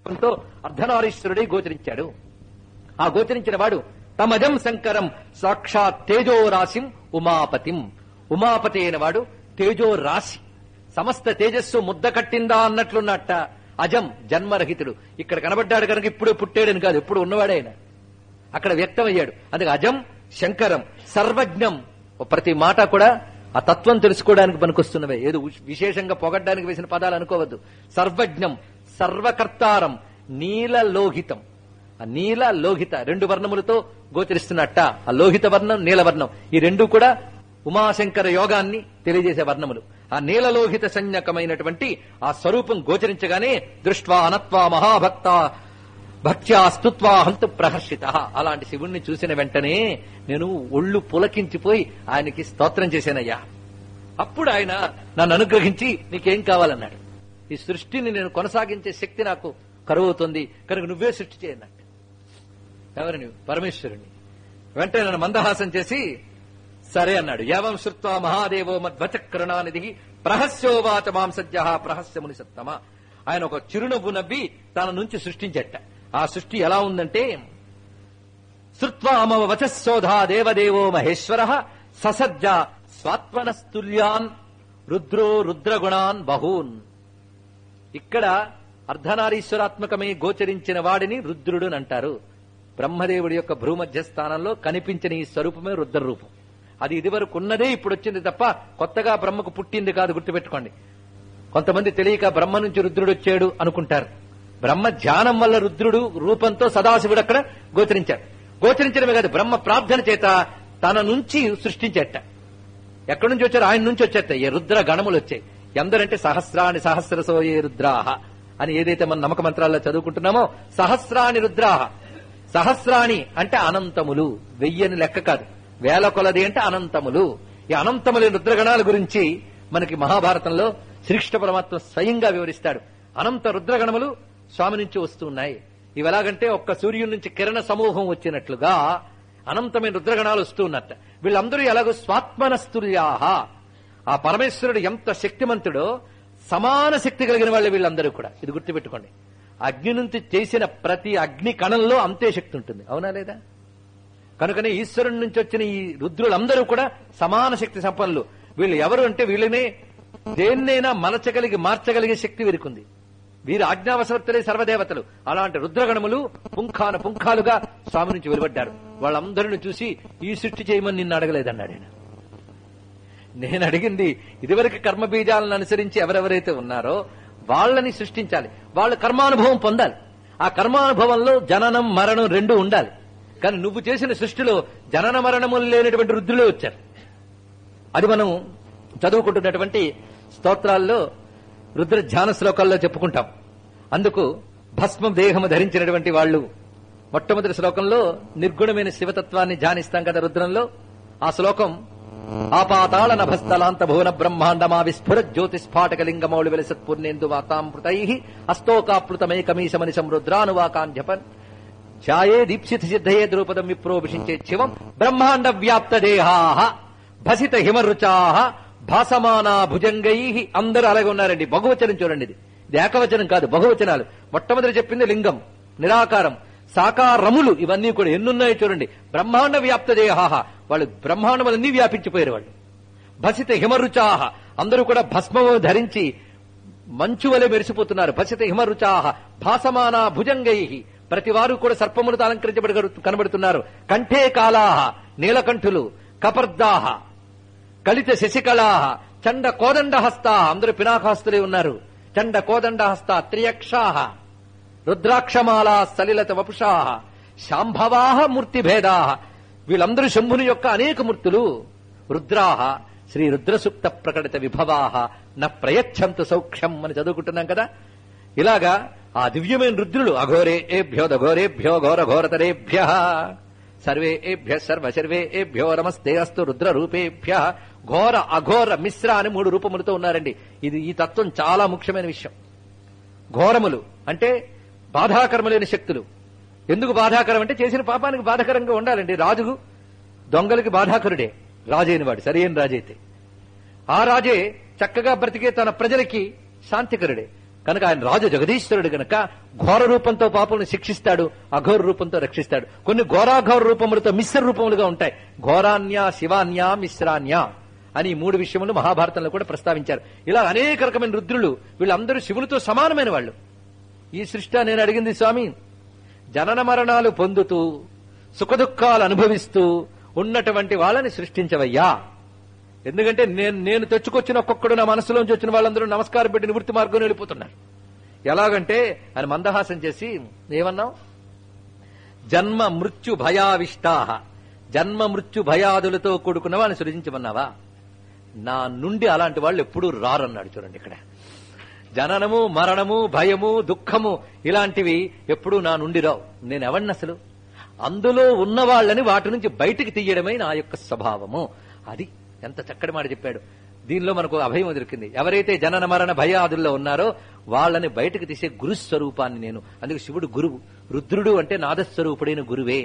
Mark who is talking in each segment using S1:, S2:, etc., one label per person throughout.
S1: తో అర్ధనారీశ్వరుడై గోచరించాడు ఆ గోచరించిన వాడు తమజం శంకరం సాక్షాత్ తేజో రాశిం ఉమాపతిం ఉమాపతి అయిన వాడు తేజో రాశి సమస్త తేజస్సు ముద్ద కట్టిందా అన్నట్లున్నట్ట అజం జన్మరహితుడు ఇక్కడ కనబడ్డాడు కనుక ఇప్పుడు పుట్టాడని కాదు ఎప్పుడు ఉన్నవాడే ఆయన అక్కడ వ్యక్తమయ్యాడు అందుకే అజం శంకరం సర్వజ్ఞం ప్రతి మాట కూడా ఆ తత్వం తెలుసుకోవడానికి పనికొస్తున్నవే ఏదో ఉష్- విశేషంగా పొగడ్డానికి వేసిన పదాలు అనుకోవద్దు సర్వజ్ఞం సర్వకర్తారం నీలలోహితం ఆ నీల లోహిత రెండు వర్ణములతో గోచరిస్తున్నట్ట ఆ లోహిత వర్ణం నీలవర్ణం ఈ రెండు కూడా ఉమాశంకర యోగాన్ని తెలియజేసే వర్ణములు ఆ నీలలోహిత సంజ్ఞకమైనటువంటి ఆ స్వరూపం గోచరించగానే దృష్ట్వా అనత్వా మహాభక్త భక్త్యా స్తుత్వా హంతు ప్రహర్షిత అలాంటి శివుణ్ణి చూసిన వెంటనే నేను ఒళ్ళు పులకించిపోయి ఆయనకి స్తోత్రం చేశానయ్యా అప్పుడు ఆయన నన్ను అనుగ్రహించి నీకేం కావాలన్నాడు ఈ సృష్టిని నేను కొనసాగించే శక్తి నాకు కరువవుతుంది కనుక నువ్వే సృష్టి చేయన్నట్టు ఎవరిని పరమేశ్వరుని వెంటనే నన్ను మందహాసం చేసి సరే అన్నాడు యావం శృత్వా మహాదేవో మధ్వచక్రణానిధి ప్రహస్యోవాచ మాం సజ్జ ప్రహస్యముని సత్తమ ఆయన ఒక చిరునవ్వు నవ్వి తన నుంచి సృష్టించట ఆ సృష్టి ఎలా ఉందంటే శృత్వామవ వచశోధా దేవదేవో మహేశ్వర ససజ్జ స్వాత్మనస్తుల్యాన్ రుద్రో రుద్రగుణాన్ బహూన్ ఇక్కడ అర్ధనారీశ్వరాత్మకమై గోచరించిన వాడిని రుద్రుడు అని అంటారు బ్రహ్మదేవుడి యొక్క భ్రూమధ్య స్థానంలో కనిపించిన ఈ స్వరూపమే రుద్ర రూపం అది ఇదివరకు ఉన్నదే ఇప్పుడు వచ్చింది తప్ప కొత్తగా బ్రహ్మకు పుట్టింది కాదు గుర్తుపెట్టుకోండి కొంతమంది తెలియక బ్రహ్మ నుంచి రుద్రుడు వచ్చాడు అనుకుంటారు బ్రహ్మ ధ్యానం వల్ల రుద్రుడు రూపంతో సదాశివుడు అక్కడ గోచరించాడు గోచరించడమే కాదు బ్రహ్మ ప్రార్థన చేత తన నుంచి సృష్టించేట ఎక్కడి నుంచి వచ్చారు ఆయన నుంచి వచ్చేట ఏ రుద్ర గణములు వచ్చాయి ఎందరంటే సహస్రాని సహస్రసోయే రుద్రాహ అని ఏదైతే మన నమ్మక మంత్రాల్లో చదువుకుంటున్నామో సహస్రాని రుద్రాహ సహస్రాణి అంటే అనంతములు వెయ్యని లెక్క కాదు వేల కొలది అంటే అనంతములు ఈ అనంతములైన రుద్రగణాల గురించి మనకి మహాభారతంలో శ్రీకృష్ణ పరమాత్మ స్వయంగా వివరిస్తాడు అనంత రుద్రగణములు స్వామి నుంచి వస్తున్నాయి ఇవి ఎలాగంటే ఒక్క సూర్యుడి నుంచి కిరణ సమూహం వచ్చినట్లుగా అనంతమైన రుద్రగణాలు వస్తూ ఉన్నట్ట వీళ్ళందరూ ఎలాగో స్వాత్మనస్తుల్యాహ ఆ పరమేశ్వరుడు ఎంత శక్తిమంతుడో సమాన శక్తి కలిగిన వాళ్ళు వీళ్ళందరూ కూడా ఇది గుర్తుపెట్టుకోండి అగ్ని నుంచి చేసిన ప్రతి అగ్ని కణంలో అంతే శక్తి ఉంటుంది అవునా లేదా కనుకనే ఈశ్వరుడి నుంచి వచ్చిన ఈ రుద్రులందరూ కూడా సమాన శక్తి సంపన్నులు వీళ్ళు ఎవరు అంటే వీళ్ళనే దేన్నైనా మలచగలిగి మార్చగలిగే శక్తి వీరికుంది వీరు ఆజ్ఞావసవర్తులే సర్వదేవతలు అలాంటి రుద్రగణములు పుంఖాన పుంఖాలుగా స్వామి నుంచి వెలువడ్డారు వాళ్ళందరిని చూసి ఈ సృష్టి చేయమని నిన్ను అడగలేదన్నాడు ఆయన నేను అడిగింది ఇదివరకు కర్మ బీజాలను అనుసరించి ఎవరెవరైతే ఉన్నారో వాళ్ళని సృష్టించాలి వాళ్ళ కర్మానుభవం పొందాలి ఆ కర్మానుభవంలో జననం మరణం రెండు ఉండాలి కానీ నువ్వు చేసిన సృష్టిలో జనన మరణములు లేనటువంటి రుద్రులే వచ్చారు అది మనం చదువుకుంటున్నటువంటి స్తోత్రాల్లో రుద్ర ధ్యాన శ్లోకాల్లో చెప్పుకుంటాం అందుకు భస్మం దేహము ధరించినటువంటి వాళ్ళు మొట్టమొదటి శ్లోకంలో నిర్గుణమైన శివతత్వాన్ని ధ్యానిస్తాం కదా రుద్రంలో ఆ శ్లోకం ఆపాతాళ నభస్థలాంత భువన బ్రహ్మాండమా విస్ఫుర జ్యోతిస్ఫాటక లింగమౌళి వెలసత్పూర్ణేందు వాతామృతై అస్తోకాప్లుతమేకమీశమని సమరుద్రానువాకాంధ్యపన్ ఛాయే దీప్సిత సిద్ధయే ద్రౌపదం విప్రోభిషించే శివం బ్రహ్మాండ వ్యాప్త దేహాహ భసిత హిమరుచాహ భాసమానా భుజంగై అందరూ అలాగే ఉన్నారండి బహువచనం చూడండి ఇది ఇది ఏకవచనం కాదు బహువచనాలు మొట్టమొదటి చెప్పింది లింగం నిరాకారం సాకారములు ఇవన్నీ కూడా ఎన్నున్నాయో చూడండి బ్రహ్మాండ వ్యాప్త దేహాహ వాళ్ళు బ్రహ్మాండములన్నీ వ్యాపించిపోయారు వాళ్ళు భసిత హిమరుచాహ అందరూ కూడా భస్మము ధరించి మంచు వలె మెరిసిపోతున్నారు భసిత హిమరుచాహ భాసమానా భుజంగై ప్రతి వారు కూడా సర్పములతో అలంకరించబడి కనబడుతున్నారు కంఠే కాలాహ నీలకంఠులు కపర్దాహ కలిత శశికళాహ చండ కోదండ హస్తా అందరూ పినాకాస్తులే ఉన్నారు చండ కోదండ హస్త త్రియక్షాహ రుద్రాక్షమాల సలిలత వపుషాహ శాంభవాహ మూర్తిభేదాహ వీళ్ళందరూ శంభుని యొక్క అనేక మూర్తులు రుద్రాహ శ్రీ రుద్రసుప్త ప్రకటిత విభవాహ న ప్రయచ్ఛంతు సౌఖ్యం అని చదువుకుంటున్నాం కదా ఇలాగా ఆ దివ్యమైన రుద్రులు అఘోరే ఏభ్యో దఘోరేభ్యో ఘోర ఘోరతరేభ్య సర్వే ఏభ్య సర్వ సర్వే ఏభ్యో నమస్తే అస్తు రుద్ర రూపేభ్య ఘోర అఘోర మిశ్ర అని మూడు రూపములతో ఉన్నారండి ఇది ఈ తత్వం చాలా ముఖ్యమైన విషయం ఘోరములు అంటే బాధాకరములైన శక్తులు ఎందుకు బాధాకరం అంటే చేసిన పాపానికి బాధాకరంగా ఉండాలండి రాజుకు దొంగలకి బాధాకరుడే రాజైన వాడు సరైన రాజైతే ఆ రాజే చక్కగా బ్రతికే తన ప్రజలకి శాంతికరుడే కనుక ఆయన రాజు జగదీశ్వరుడు గనక ఘోర రూపంతో పాపలను శిక్షిస్తాడు అఘోర రూపంతో రక్షిస్తాడు కొన్ని ఘోరాఘోర రూపములతో మిశ్ర రూపములుగా ఉంటాయి ఘోరాన్య శివాన్య మిశ్రాన్య అని ఈ మూడు విషయములు మహాభారతంలో కూడా ప్రస్తావించారు ఇలా అనేక రకమైన రుద్రులు వీళ్ళందరూ శివులతో సమానమైన వాళ్ళు ఈ సృష్టి నేను అడిగింది స్వామి జనన మరణాలు పొందుతూ సుఖదుఖాలు అనుభవిస్తూ ఉన్నటువంటి వాళ్ళని సృష్టించవయ్యా ఎందుకంటే నేను నేను తెచ్చుకొచ్చిన ఒక్కొక్కడు నా మనసులోంచి వచ్చిన వాళ్ళందరూ నమస్కారం పెట్టి నివృత్తి మార్గం వెళ్ళిపోతున్నారు ఎలాగంటే ఆయన మందహాసం చేసి ఏమన్నావు జన్మ మృత్యు భయావిష్టాహ జన్మ మృత్యు భయాదులతో కూడుకున్న వాళ్ళని సృజించమన్నావా నా నుండి అలాంటి వాళ్ళు ఎప్పుడూ రారన్నాడు చూడండి ఇక్కడ జననము మరణము భయము దుఃఖము ఇలాంటివి ఎప్పుడూ నా నుండి రావు నేను ఎవడిని అసలు అందులో ఉన్న వాళ్ళని వాటి నుంచి బయటికి తీయడమే నా యొక్క స్వభావము అది ఎంత చక్కటి మాట చెప్పాడు దీనిలో మనకు అభయం దొరికింది ఎవరైతే జనన మరణ భయాదుల్లో ఉన్నారో వాళ్ళని బయటకు తీసే గురుస్వరూపాన్ని నేను అందుకు శివుడు గురువు రుద్రుడు అంటే నాదస్వరూపుడైన గురువే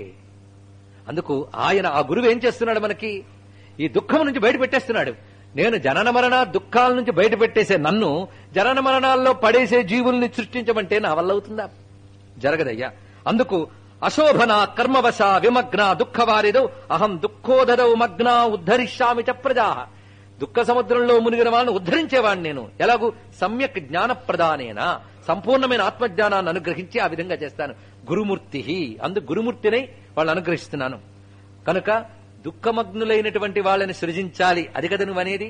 S1: అందుకు ఆయన ఆ గురువు ఏం చేస్తున్నాడు మనకి ఈ దుఃఖం నుంచి బయట పెట్టేస్తున్నాడు నేను జనన మరణ దుఃఖాల నుంచి బయట పెట్టేసే నన్ను జనన మరణాల్లో పడేసే జీవుల్ని సృష్టించమంటే నా వల్ల అవుతుందా జరగదయ్యా అందుకు అశోభన కర్మవశ విమగ్న దుఃఖవారిదౌ అహం దుఃఖోదరౌ మగ్న ఉద్ధరిష్యామి చ ప్రజా దుఃఖ సముద్రంలో మునిగిన వాళ్ళని ఉద్ధరించేవాడిని నేను ఎలాగూ సమ్యక్ జ్ఞాన ప్రదానేనా సంపూర్ణమైన ఆత్మజ్ఞానాన్ని అనుగ్రహించి ఆ విధంగా చేస్తాను గురుమూర్తి అందు గురుమూర్తినై వాళ్ళని అనుగ్రహిస్తున్నాను కనుక దుఃఖమగ్నులైనటువంటి వాళ్ళని సృజించాలి అది కదా నువ్వు అనేది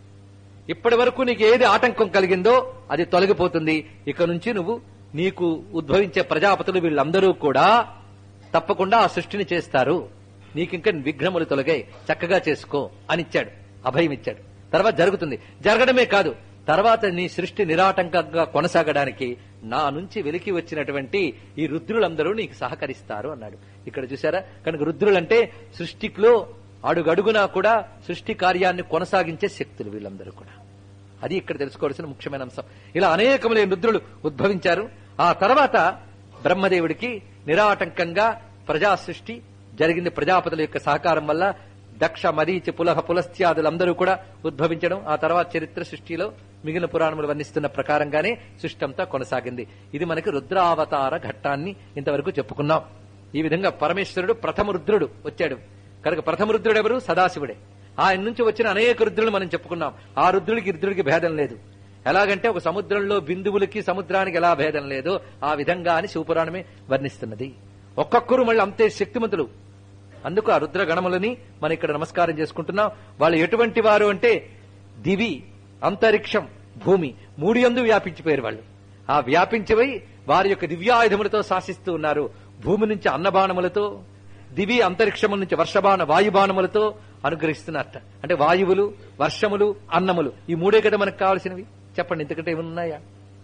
S1: ఇప్పటి వరకు నీకు ఏది ఆటంకం కలిగిందో అది తొలగిపోతుంది ఇక నుంచి నువ్వు నీకు ఉద్భవించే ప్రజాపతులు వీళ్ళందరూ కూడా తప్పకుండా ఆ సృష్టిని చేస్తారు నీకింక విఘ్నములు తొలగాయి చక్కగా చేసుకో అని ఇచ్చాడు అభయం ఇచ్చాడు తర్వాత జరుగుతుంది జరగడమే కాదు తర్వాత నీ సృష్టి నిరాటంకంగా కొనసాగడానికి నా నుంచి వెలికి వచ్చినటువంటి ఈ రుద్రులందరూ నీకు సహకరిస్తారు అన్నాడు ఇక్కడ చూసారా కనుక రుద్రులంటే సృష్టిలో అడుగడుగునా కూడా సృష్టి కార్యాన్ని కొనసాగించే శక్తులు వీళ్ళందరూ కూడా అది ఇక్కడ తెలుసుకోవాల్సిన ముఖ్యమైన అంశం ఇలా అనేకములైన రుద్రులు ఉద్భవించారు ఆ తర్వాత బ్రహ్మదేవుడికి నిరాటంకంగా ప్రజా సృష్టి జరిగింది ప్రజాపతుల యొక్క సహకారం వల్ల దక్ష మరీచి పులహ పులస్త్యాదులందరూ కూడా ఉద్భవించడం ఆ తర్వాత చరిత్ర సృష్టిలో మిగిలిన పురాణములు వర్ణిస్తున్న ప్రకారంగానే సృష్టి అంతా కొనసాగింది ఇది మనకి రుద్రావతార ఘట్టాన్ని ఇంతవరకు చెప్పుకున్నాం ఈ విధంగా పరమేశ్వరుడు ప్రథమ రుద్రుడు వచ్చాడు కనుక ప్రథమ రుద్రుడు ఎవరు సదాశివుడే ఆయన నుంచి వచ్చిన అనేక రుద్రులు మనం చెప్పుకున్నాం ఆ రుద్రుడికి రుద్రుడికి భేదం లేదు ఎలాగంటే ఒక సముద్రంలో బిందువులకి సముద్రానికి ఎలా భేదం లేదో ఆ విధంగా అని శివపురాణమే వర్ణిస్తున్నది ఒక్కొక్కరు మళ్ళీ అంతే శక్తిమంతులు అందుకు ఆ రుద్ర గణములని మనం ఇక్కడ నమస్కారం చేసుకుంటున్నాం వాళ్ళు ఎటువంటి వారు అంటే దివి అంతరిక్షం భూమి మూడు యందు వ్యాపించిపోయారు వాళ్ళు ఆ వ్యాపించిపోయి వారి యొక్క దివ్యాయుధములతో శాసిస్తూ ఉన్నారు భూమి నుంచి అన్నబాణములతో దివి అంతరిక్షము నుంచి వర్షబాణ వాయుబాణములతో అనుగ్రహిస్తున్నారట అంటే వాయువులు వర్షములు అన్నములు ఈ మూడే కదా మనకు కావాల్సినవి చెప్పండి ఇంతకంటే ఏమున్నాయా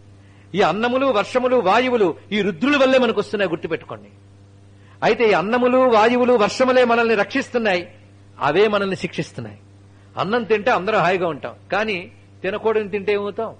S1: ఈ అన్నములు వర్షములు వాయువులు ఈ రుద్రుల వల్లే మనకు వస్తున్నాయి గుర్తుపెట్టుకోండి అయితే ఈ అన్నములు వాయువులు వర్షములే మనల్ని రక్షిస్తున్నాయి అవే మనల్ని శిక్షిస్తున్నాయి అన్నం తింటే అందరం హాయిగా ఉంటాం కానీ తినకూడని తింటే ఏమవుతాం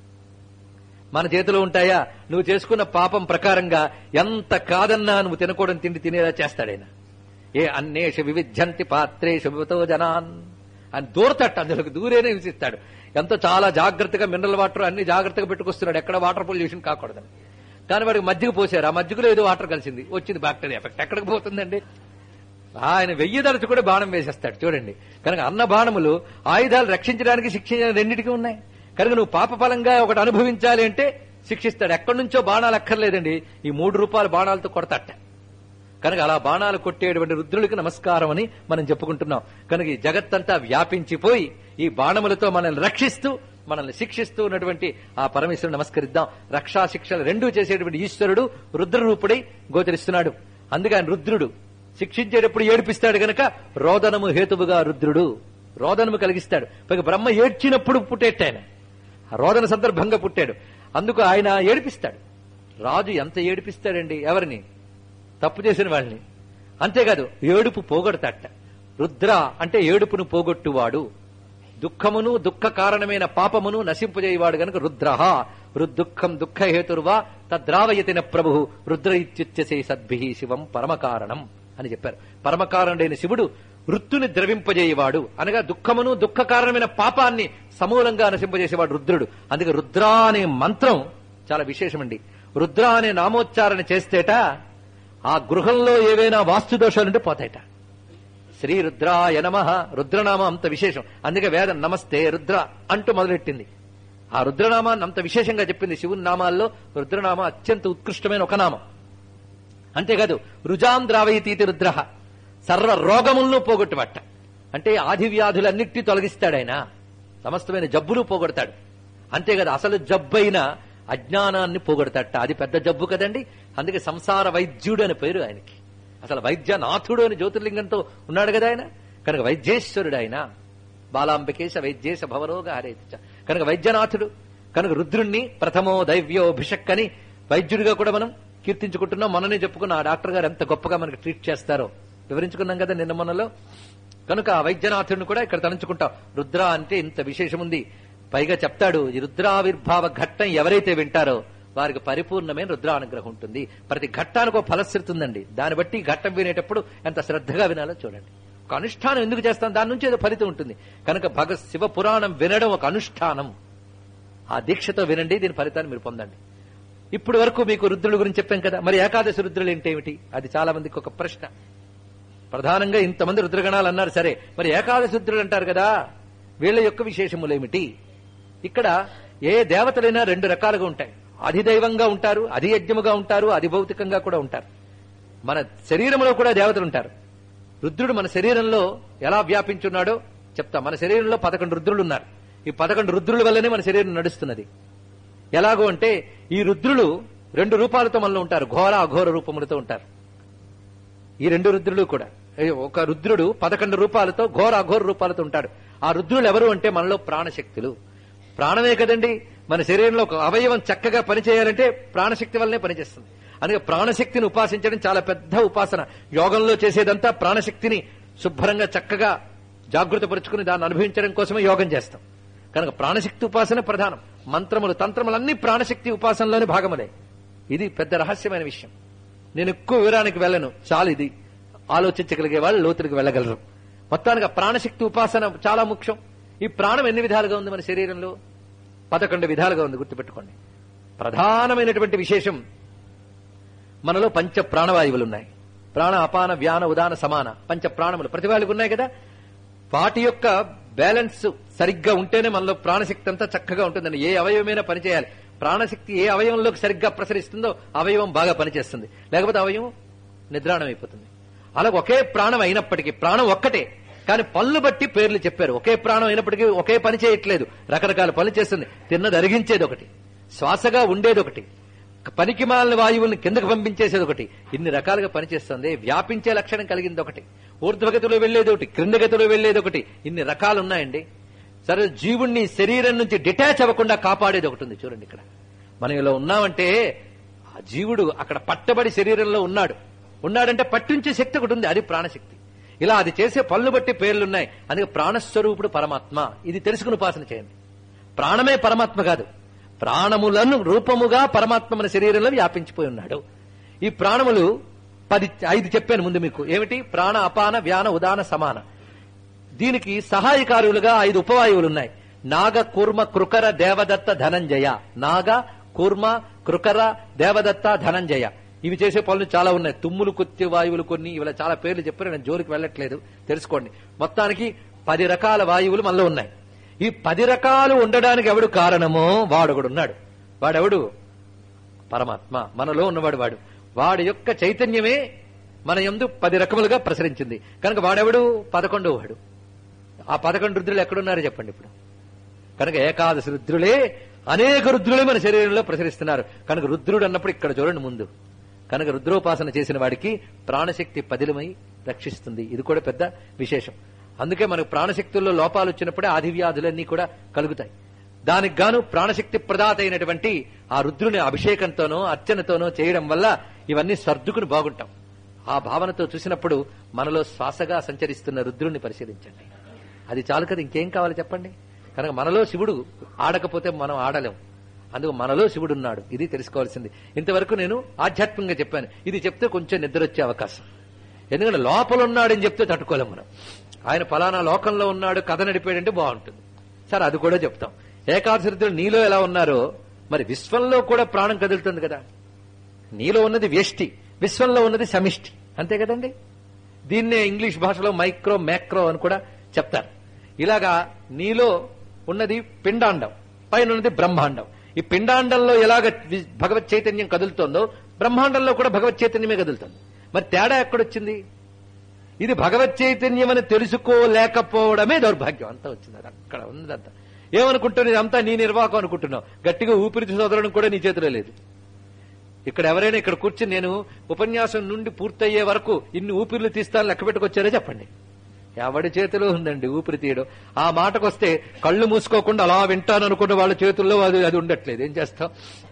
S1: మన చేతిలో ఉంటాయా నువ్వు చేసుకున్న పాపం ప్రకారంగా ఎంత కాదన్నా నువ్వు తినకూడని తిండి తినేలా చేస్తాడైనా ఏ అన్నేషు వివిధ్యంతి పాత్రేషు వివతో జనాన్ అని దూరతట్టు అందులోకి దూరేనే హింసిస్తాడు ఎంతో చాలా జాగ్రత్తగా మినరల్ వాటర్ అన్ని జాగ్రత్తగా పెట్టుకొస్తున్నాడు ఎక్కడ వాటర్ పొల్యూషన్ కాకూడదని కానీ వాడికి మజ్జిగ పోసారు ఆ మజ్జిగలో ఏదో వాటర్ కలిసింది వచ్చింది బ్యాక్టీరియా ఎఫెక్ట్ ఎక్కడికి పోతుందండి ఆయన వెయ్యి దళచు కూడా బాణం వేసేస్తాడు చూడండి కనుక అన్న బాణములు ఆయుధాలు రక్షించడానికి శిక్షించడానికి రెండింటికి ఉన్నాయి కనుక నువ్వు పాపఫలంగా ఒకటి అనుభవించాలి అంటే శిక్షిస్తాడు ఎక్కడి నుంచో బాణాలు అక్కర్లేదండి ఈ మూడు రూపాయల బాణాలతో కొడతాట కనుక అలా బాణాలు కొట్టేటువంటి రుద్రుడికి నమస్కారం అని మనం చెప్పుకుంటున్నాం కనుక ఈ జగత్తంతా వ్యాపించిపోయి ఈ బాణములతో మనల్ని రక్షిస్తూ మనల్ని శిక్షిస్తూ ఉన్నటువంటి ఆ పరమేశ్వరుడు నమస్కరిద్దాం రక్షా శిక్షలు రెండూ చేసేటువంటి ఈశ్వరుడు రుద్రరూపుడై గోచరిస్తున్నాడు అందుకే ఆయన రుద్రుడు శిక్షించేటప్పుడు ఏడిపిస్తాడు గనక రోదనము హేతువుగా రుద్రుడు రోదనము కలిగిస్తాడు పైగా బ్రహ్మ ఏడ్చినప్పుడు పుట్టేట ఆయన ఆ రోదన సందర్భంగా పుట్టాడు అందుకు ఆయన ఏడిపిస్తాడు రాజు ఎంత ఏడిపిస్తాడండి ఎవరిని తప్పు చేసిన వాళ్ళని అంతేకాదు ఏడుపు పోగొడతాట రుద్ర అంటే ఏడుపును పోగొట్టువాడు దుఃఖమును దుఃఖ కారణమైన పాపమును నశింపజేయవాడు గనుక రుద్రహ రుద్దుఃఖం దుఃఖహేతుర్వా తద్రావయతిన ప్రభు రుద్ర ఇత్యుచ్యసే సద్భి శివం పరమకారణం అని చెప్పారు పరమకారణుడైన శివుడు వృత్తుని ద్రవింపజేయవాడు అనగా దుఃఖమును దుఃఖ కారణమైన పాపాన్ని సమూలంగా నశింపజేసేవాడు రుద్రుడు అందుకే రుద్ర అనే మంత్రం చాలా విశేషమండి రుద్ర అనే నామోచ్చారణ చేస్తేట ఆ గృహంలో ఏవైనా వాస్తు దోషాలుంటే పోతాయట శ్రీ రుద్రాయ నమ రుద్రనామం అంత విశేషం అందుకే వేదం నమస్తే రుద్ర అంటూ మొదలెట్టింది ఆ రుద్రనామాన్ని అంత విశేషంగా చెప్పింది శివుని నామాల్లో రుద్రనామ అత్యంత ఉత్కృష్టమైన ఒక నామం అంతేకాదు రుజాం ద్రావయతీతి రుద్ర సర్వ రోగములను పోగొట్టుబట్ట అంటే ఆది వ్యాధులన్నిటి తొలగిస్తాడు ఆయన సమస్తమైన జబ్బులు పోగొడతాడు అంతేకాదు అసలు జబ్బైన అజ్ఞానాన్ని పోగొడతాడట అది పెద్ద జబ్బు కదండి అందుకే సంసార వైద్యుడు అని పేరు ఆయనకి అసలు వైద్యనాథుడు అని జ్యోతిర్లింగంతో ఉన్నాడు కదా ఆయన కనుక వైద్యేశ్వరుడు ఆయన బాలాంబికేశ వైద్యేశ భవరోగ హరేతి చ. కనుక వైద్యనాథుడు కనుక రుద్రుణ్ణి ప్రథమో దైవ్యో అభిషక్ అని వైద్యుడిగా కూడా మనం కీర్తించుకుంటున్నాం మననే చెప్పుకున్న ఆ డాక్టర్ గారు ఎంత గొప్పగా మనకి ట్రీట్ చేస్తారో వివరించుకున్నాం కదా నిన్న మనలో కనుక ఆ వైద్యనాథుడిని కూడా ఇక్కడ తలంచుకుంటాం రుద్ర అంటే ఇంత విశేషం ఉంది పైగా చెప్తాడు ఈ రుద్రావిర్భావ ఘట్టం ఎవరైతే వింటారో వారికి పరిపూర్ణమైన రుద్రానుగ్రహం ఉంటుంది ప్రతి ఘట్టానికి ఒక ఫలశ్రుతి ఉందండి దాన్ని బట్టి ఈ ఘట్టం వినేటప్పుడు ఎంత శ్రద్ధగా వినాలో చూడండి ఒక అనుష్ఠానం ఎందుకు చేస్తాం దాని నుంచి ఏదో ఫలితం ఉంటుంది కనుక భగ శివ పురాణం వినడం ఒక అనుష్ఠానం ఆ దీక్షతో వినండి దీని ఫలితాన్ని మీరు పొందండి ఇప్పుడు వరకు మీకు రుద్రుల గురించి చెప్పాం కదా మరి ఏకాదశి రుద్రులు ఏంటేమిటి అది చాలా మందికి ఒక ప్రశ్న ప్రధానంగా ఇంతమంది రుద్రగణాలు అన్నారు సరే మరి ఏకాదశి రుద్రులు అంటారు కదా వీళ్ళ యొక్క విశేషములేమిటి ఇక్కడ ఏ దేవతలైనా రెండు రకాలుగా ఉంటాయి అధిదైవంగా ఉంటారు అధియజ్ఞముగా ఉంటారు అధిభౌతికంగా కూడా ఉంటారు మన శరీరంలో కూడా దేవతలు ఉంటారు రుద్రుడు మన శరీరంలో ఎలా వ్యాపించున్నాడో చెప్తా మన శరీరంలో పదకొండు రుద్రులు ఉన్నారు ఈ పదకొండు రుద్రుల వల్లనే మన శరీరం నడుస్తున్నది ఎలాగో అంటే ఈ రుద్రులు రెండు రూపాలతో మనలో ఉంటారు ఘోర అఘోర రూపములతో ఉంటారు ఈ రెండు రుద్రులు కూడా ఏ ఒక రుద్రుడు పదకొండు రూపాలతో ఘోర అఘోర రూపాలతో ఉంటాడు ఆ రుద్రులు ఎవరు అంటే మనలో ప్రాణశక్తులు ప్రాణమే కదండి మన శరీరంలో ఒక అవయవం చక్కగా పనిచేయాలంటే ప్రాణశక్తి వల్లనే పనిచేస్తుంది అందుకే ప్రాణశక్తిని ఉపాసించడం చాలా పెద్ద ఉపాసన యోగంలో చేసేదంతా ప్రాణశక్తిని శుభ్రంగా చక్కగా జాగృతపరుచుకుని దాన్ని అనుభవించడం కోసమే యోగం చేస్తాం కనుక ప్రాణశక్తి ఉపాసన ప్రధానం మంత్రములు తంత్రములన్నీ ప్రాణశక్తి ఉపాసనలోని భాగములే ఇది పెద్ద రహస్యమైన విషయం నేను ఎక్కువ వివరానికి వెళ్ళను చాలు ఇది ఆలోచించగలిగే వాళ్ళు లోతులకు వెళ్ళగలరు మొత్తానికి ఆ ప్రాణశక్తి ఉపాసన చాలా ముఖ్యం ఈ ప్రాణం ఎన్ని విధాలుగా ఉంది మన శరీరంలో పదకొండు విధాలుగా ఉంది గుర్తుపెట్టుకోండి ప్రధానమైనటువంటి విశేషం మనలో పంచ ప్రాణవాయువులు ఉన్నాయి ప్రాణ అపాన వ్యాన ఉదాన సమాన పంచ ప్రాణములు ప్రతి వాళ్ళకి ఉన్నాయి కదా వాటి యొక్క బ్యాలెన్స్ సరిగ్గా ఉంటేనే మనలో ప్రాణశక్తి అంతా చక్కగా ఉంటుందండి ఏ అవయవమైనా పనిచేయాలి ప్రాణశక్తి ఏ అవయవంలోకి సరిగ్గా ప్రసరిస్తుందో అవయవం బాగా పనిచేస్తుంది లేకపోతే అవయవం నిద్రాణం అయిపోతుంది అలా ఒకే ప్రాణం అయినప్పటికీ ప్రాణం ఒక్కటే కానీ పనులు బట్టి పేర్లు చెప్పారు ఒకే ప్రాణం అయినప్పటికీ ఒకే పని చేయట్లేదు రకరకాల పనులు చేస్తుంది తిన్నది అరిగించేది ఒకటి శ్వాసగా ఉండేది ఒకటి పనికి మాలిన వాయువుల్ని కిందకు పంపించేసేది ఒకటి ఇన్ని రకాలుగా పనిచేస్తుంది వ్యాపించే లక్షణం కలిగింది ఒకటి ఊర్ధ్వగతిలో వెళ్లేది ఒకటి క్రిందగతిలో వెళ్లేది ఒకటి ఇన్ని రకాలు ఉన్నాయండి సరే జీవుణ్ణి శరీరం నుంచి డిటాచ్ అవ్వకుండా కాపాడేది ఒకటి ఉంది చూడండి ఇక్కడ మనం ఇలా ఉన్నామంటే ఆ జీవుడు అక్కడ పట్టబడి శరీరంలో ఉన్నాడు ఉన్నాడంటే పట్టించే శక్తి ఒకటి ఉంది అది ప్రాణశక్తి ఇలా అది చేసే పనులు బట్టి పేర్లున్నాయి అందుకే ప్రాణస్వరూపుడు పరమాత్మ ఇది తెలుసుకుని ఉపాసన చేయండి ప్రాణమే పరమాత్మ కాదు ప్రాణములను రూపముగా పరమాత్మ మన శరీరంలో వ్యాపించిపోయి ఉన్నాడు ఈ ప్రాణములు పది ఐదు చెప్పాను ముందు మీకు ఏమిటి ప్రాణ అపాన వ్యాన ఉదాన సమాన దీనికి సహాయకారులుగా ఐదు ఉపవాయువులు ఉన్నాయి నాగ కూర్మ కృకర దేవదత్త ధనంజయ నాగ కూర్మ కృకర దేవదత్త ధనంజయ ఇవి చేసే పనులు చాలా ఉన్నాయి తుమ్ములు కొత్తి వాయువులు కొన్ని ఇవి చాలా పేర్లు చెప్పారు నేను జోలికి వెళ్ళట్లేదు తెలుసుకోండి మొత్తానికి పది రకాల వాయువులు మనలో ఉన్నాయి ఈ పది రకాలు ఉండడానికి ఎవడు కారణమో వాడు ఒకడు ఉన్నాడు వాడెవడు పరమాత్మ మనలో ఉన్నవాడు వాడు వాడి యొక్క చైతన్యమే మన యందు పది రకములుగా ప్రసరించింది కనుక వాడెవడు పదకొండో వాడు ఆ పదకొండు రుద్రులు ఎక్కడున్నారు చెప్పండి ఇప్పుడు కనుక ఏకాదశి రుద్రులే అనేక రుద్రులే మన శరీరంలో ప్రసరిస్తున్నారు కనుక రుద్రుడు అన్నప్పుడు ఇక్కడ చూడండి ముందు కనుక రుద్రోపాసన చేసిన వాడికి ప్రాణశక్తి పదిలమై రక్షిస్తుంది ఇది కూడా పెద్ద విశేషం అందుకే మనకు ప్రాణశక్తుల్లో లోపాలు వచ్చినప్పుడే ఆదివ్యాధులన్నీ కూడా కలుగుతాయి దానికి గాను ప్రాణశక్తి ప్రదాత అయినటువంటి ఆ రుద్రుని అభిషేకంతోనో అర్చనతోనో చేయడం వల్ల ఇవన్నీ సర్దుకుని బాగుంటాం ఆ భావనతో చూసినప్పుడు మనలో శ్వాసగా సంచరిస్తున్న రుద్రుణ్ణి పరిశీలించండి అది చాలు కదా ఇంకేం కావాలి చెప్పండి కనుక మనలో శివుడు ఆడకపోతే మనం ఆడలేం అందుకు మనలో శివుడు ఉన్నాడు ఇది తెలుసుకోవాల్సింది ఇంతవరకు నేను ఆధ్యాత్మికంగా చెప్పాను ఇది చెప్తే కొంచెం నిద్ర వచ్చే అవకాశం ఎందుకంటే లోపల ఉన్నాడని చెప్తే తట్టుకోలేం మనం ఆయన ఫలానా లోకంలో ఉన్నాడు కథ నడిపాడంటే బాగుంటుంది సరే అది కూడా చెప్తాం ఏకాదశి రుద్రులు నీలో ఎలా ఉన్నారో మరి విశ్వంలో కూడా ప్రాణం కదులుతుంది కదా నీలో ఉన్నది వ్యష్టి విశ్వంలో ఉన్నది సమిష్టి అంతే కదండి దీన్నే ఇంగ్లీష్ భాషలో మైక్రో మ్యాక్రో అని కూడా చెప్తారు ఇలాగా నీలో ఉన్నది పిండాండం పైన ఉన్నది బ్రహ్మాండం ఈ పిండాండంలో ఎలాగ వి- భగవత్ చైతన్యం కదులుతోందో బ్రహ్మాండంలో కూడా భగవత్ చైతన్యమే కదులుతుంది మరి తేడా ఎక్కడొచ్చింది ఇది భగవత్ చైతన్యం అని తెలుసుకోలేకపోవడమే దౌర్భాగ్యం అంతా వచ్చింది అది అక్కడ ఉన్నదంతా ఏమనుకుంటున్నావు ఇదంతా నీ నిర్వాహకం అనుకుంటున్నావు గట్టిగా ఊపిరి సోదరడం కూడా నీ చేతిలో లేదు ఇక్కడ ఎవరైనా ఇక్కడ కూర్చుని నేను ఉపన్యాసం నుండి పూర్తయ్యే వరకు ఇన్ని ఊపిర్లు తీస్తాను లెక్క పెట్టుకొచ్చారో చెప్పండి ఎవడి చేతిలో ఉందండి ఊపిరి తీయడం ఆ మాటకు వస్తే కళ్ళు మూసుకోకుండా అలా వింటాను అనుకున్న వాళ్ళ చేతుల్లో అది అది ఉండట్లేదు ఏం చేస్తాం